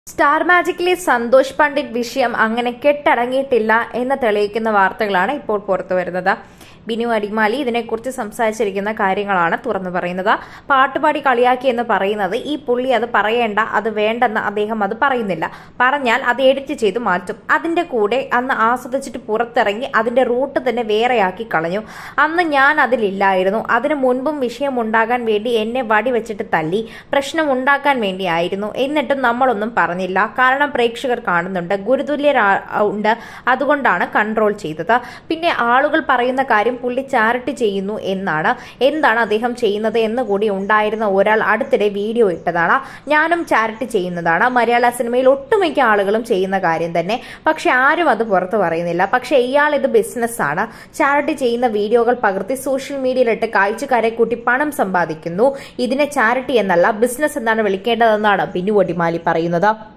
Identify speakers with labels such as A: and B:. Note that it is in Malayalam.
A: സ്റ്റാർ മാജിക്കിലെ സന്തോഷ് പണ്ഡിറ്റ് വിഷയം അങ്ങനെ കെട്ടടങ്ങിയിട്ടില്ല എന്ന് തെളിയിക്കുന്ന വാർത്തകളാണ് ഇപ്പോൾ പുറത്തുവരുന്നത് ബിനു അടിമാലി ഇതിനെക്കുറിച്ച് സംസാരിച്ചിരിക്കുന്ന കാര്യങ്ങളാണ് തുറന്നു പറയുന്നത് പാട്ടുപാടി കളിയാക്കി എന്ന് പറയുന്നത് ഈ പുള്ളി അത് പറയേണ്ട അത് വേണ്ടെന്ന് അദ്ദേഹം അത് പറയുന്നില്ല പറഞ്ഞാൽ അത് എഡിറ്റ് ചെയ്ത് മാറ്റും അതിന്റെ കൂടെ അന്ന് ആസ്വദിച്ചിട്ട് പുറത്തിറങ്ങി അതിന്റെ റൂട്ട് തന്നെ വേറെയാക്കി കളഞ്ഞു അന്ന് ഞാൻ അതിലില്ലായിരുന്നു അതിനു മുൻപും വിഷയം ഉണ്ടാകാൻ വേണ്ടി എന്നെ വടി വെച്ചിട്ട് തല്ലി പ്രശ്നം ഉണ്ടാക്കാൻ വേണ്ടിയായിരുന്നു എന്നിട്ടും നമ്മളൊന്നും പറഞ്ഞില്ല കാരണം പ്രേക്ഷകർ കാണുന്നുണ്ട് ഗുരുതുല്യരാ ഉണ്ട് അതുകൊണ്ടാണ് കൺട്രോൾ ചെയ്തത് പിന്നെ ആളുകൾ പറയുന്ന കാര്യം പുള്ളി ചാരിറ്റി ചെയ്യുന്നു എന്നാണ് എന്താണ് അദ്ദേഹം ചെയ്യുന്നത് എന്ന് കൂടി ഉണ്ടായിരുന്ന ഒരാൾ അടുത്തിടെ വീഡിയോ ഇട്ടതാണ് ഞാനും ചാരിറ്റി ചെയ്യുന്നതാണ് മലയാള സിനിമയിൽ ഒട്ടുമിക്ക ആളുകളും ചെയ്യുന്ന കാര്യം തന്നെ പക്ഷെ ആരും അത് പുറത്തു പറയുന്നില്ല പക്ഷെ ഇയാൾ ഇത് ബിസിനസ്സാണ് ചാരിറ്റി ചെയ്യുന്ന വീഡിയോകൾ പകർത്തി സോഷ്യൽ മീഡിയയിലിട്ട് കാഴ്ചക്കാരെ കൂട്ടി പണം സമ്പാദിക്കുന്നു ഇതിനെ ചാരിറ്റി എന്നല്ല ബിസിനസ് എന്നാണ് വിളിക്കേണ്ടതെന്നാണ് ബിനു ഒടിമാലി പറയുന്നത്